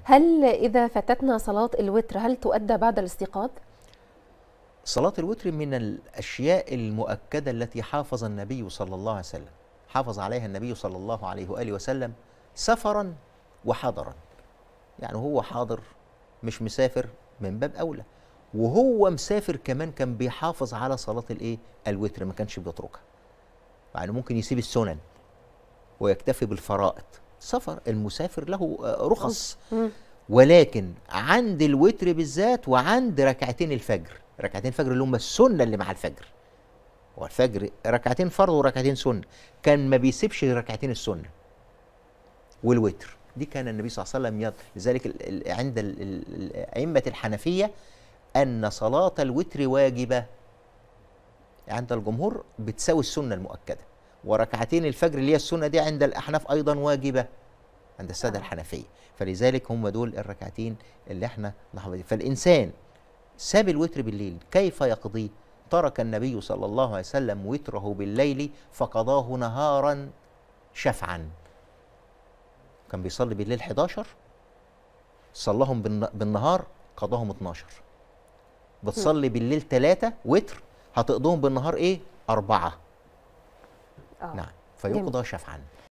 هل إذا فاتتنا صلاة الوتر هل تؤدى بعد الاستيقاظ؟ صلاة الوتر من الأشياء المؤكدة التي حافظ النبي صلى الله عليه وسلم حافظ عليها النبي صلى الله عليه وآله وسلم سفرا وحضرا يعني هو حاضر مش مسافر من باب أولى وهو مسافر كمان كان بيحافظ على صلاة الإيه الوتر ما كانش بيتركها يعني ممكن يسيب السنن ويكتفي بالفرائض سفر المسافر له آه، رخص مم. ولكن عند الوتر بالذات وعند ركعتين الفجر ركعتين الفجر اللي هم السنه اللي مع الفجر هو الفجر ركعتين فرض وركعتين سنه كان ما بيسيبش ركعتين السنه والوتر دي كان النبي صلى الله عليه وسلم يض لذلك ال- ال- عند ال- ال- ال- ائمه الحنفيه ان صلاه الوتر واجبه عند الجمهور بتساوي السنه المؤكده وركعتين الفجر اللي هي السنه دي عند الاحناف ايضا واجبه عند الساده آه. الحنفيه فلذلك هم دول الركعتين اللي احنا نحفظ فالانسان ساب الوتر بالليل كيف يقضيه ترك النبي صلى الله عليه وسلم وتره بالليل فقضاه نهارا شفعا كان بيصلي بالليل 11 صلاهم بالن- بالنهار قضاهم 12 بتصلي بالليل 3 وتر هتقضيهم بالنهار ايه أربعة آه. نعم فيقضى شفعا